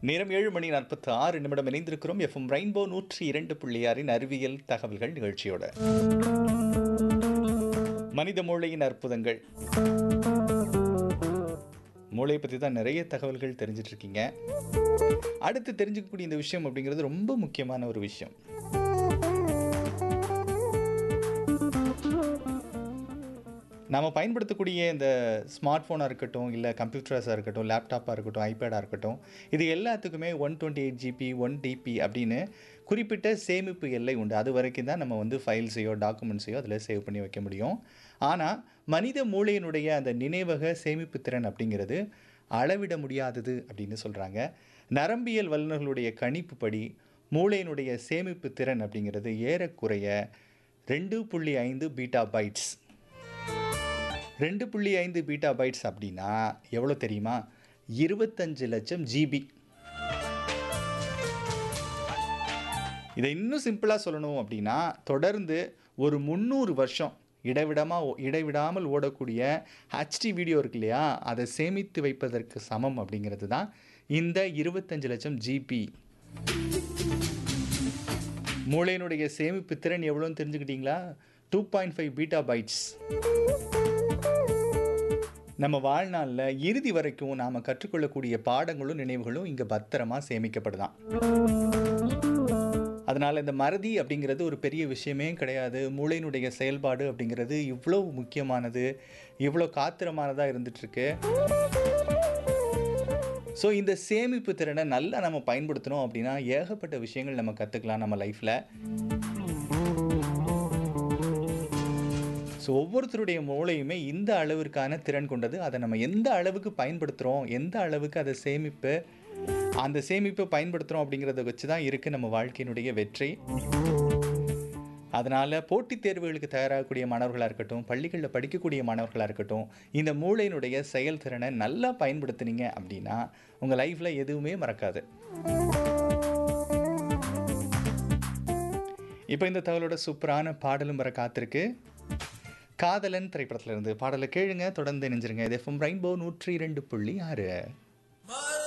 நேரம் ஏழு மணி நாற்பத்தி ஆறு நிமிடம் இணைந்திருக்கிறோம் எஃப்எம் ரெயின்போ நூற்றி இரண்டு புள்ளியாரின் அறிவியல் தகவல்கள் நிகழ்ச்சியோட மனித மூளையின் அற்புதங்கள் மூளையை பற்றி தான் நிறைய தகவல்கள் தெரிஞ்சிட்டு இருக்கீங்க அடுத்து தெரிஞ்சுக்கக்கூடிய இந்த விஷயம் அப்படிங்கிறது ரொம்ப முக்கியமான ஒரு விஷயம் நாம் பயன்படுத்தக்கூடிய இந்த ஸ்மார்ட் ஃபோனாக இருக்கட்டும் இல்லை கம்ப்யூட்டர்ஸாக இருக்கட்டும் லேப்டாப்பாக இருக்கட்டும் ஐபேடாக இருக்கட்டும் இது எல்லாத்துக்குமே one twenty eight GB one TB அப்படின்னு குறிப்பிட்ட சேமிப்பு எல்லை உண்டு அது வரைக்கும் தான் நம்ம வந்து ஃபைல்ஸையோ டாக்குமெண்ட்ஸையோ அதில் சேவ் பண்ணி வைக்க முடியும் ஆனால் மனித மூளையினுடைய அந்த நினைவக சேமிப்பு திறன் அப்படிங்கிறது அளவிட முடியாதது அப்படின்னு சொல்கிறாங்க நரம்பியல் வல்லுநர்களுடைய கணிப்புப்படி மூளையினுடைய சேமிப்பு திறன் அப்படிங்கிறது ஏறக்குறைய ரெண்டு புள்ளி ஐந்து பீட்டா பைட்ஸ் ரெண்டு புள்ளி ஐந்து பீட்டா பைட்ஸ் அப்படின்னா எவ்வளோ தெரியுமா இருபத்தஞ்சு லட்சம் ஜிபி இதை இன்னும் சிம்பிளாக சொல்லணும் அப்படின்னா தொடர்ந்து ஒரு முந்நூறு வருஷம் இடைவிடாமல் இடைவிடாமல் ஓடக்கூடிய ஹெச்டி வீடியோ இருக்கு இல்லையா அதை சேமித்து வைப்பதற்கு சமம் அப்படிங்கிறது தான் இந்த இருபத்தஞ்சு லட்சம் ஜிபி மூளையினுடைய சேமிப்பு திறன் எவ்வளோன்னு தெரிஞ்சுக்கிட்டீங்களா two point five petabytes நம்ம வாழ்நாளில் இறுதி வரைக்கும் நாம் கற்றுக்கொள்ளக்கூடிய பாடங்களும் நினைவுகளும் இங்கே பத்திரமா சேமிக்கப்படுதான் அதனால் இந்த மறதி அப்படிங்கிறது ஒரு பெரிய விஷயமே கிடையாது மூளையினுடைய செயல்பாடு அப்படிங்கிறது இவ்வளோ முக்கியமானது இவ்வளோ காத்திரமானதாக இருந்துகிட்ருக்கு ஸோ இந்த சேமிப்பு திறனை நல்லா நம்ம பயன்படுத்தணும் அப்படின்னா ஏகப்பட்ட விஷயங்கள் நம்ம கற்றுக்கலாம் நம்ம லைஃப்பில் ஸோ ஒவ்வொருத்தருடைய மூளையுமே இந்த அளவிற்கான திறன் கொண்டது அதை நம்ம எந்த அளவுக்கு பயன்படுத்துகிறோம் எந்த அளவுக்கு அதை சேமிப்பு அந்த சேமிப்பை பயன்படுத்துகிறோம் அப்படிங்கிறத வச்சு தான் இருக்குது நம்ம வாழ்க்கையினுடைய வெற்றி அதனால் போட்டித் தேர்வுகளுக்கு தயாராகக்கூடிய மாணவர்களாக இருக்கட்டும் பள்ளிகளில் படிக்கக்கூடிய மாணவர்களாக இருக்கட்டும் இந்த மூளையினுடைய செயல்திறனை நல்லா பயன்படுத்துனீங்க அப்படின்னா உங்கள் லைஃப்பில் எதுவுமே மறக்காது இப்போ இந்த தகவலோட சூப்பரான பாடலும் வர காத்திருக்கு காதலன் திரைப்படத்திலிருந்து பாடலை கேளுங்க தொடர்ந்து இணைஞ்சிருங்க இது எஃப்எம் ரெயின்போ நூற்றி இரண்டு புள்ளி ஆறு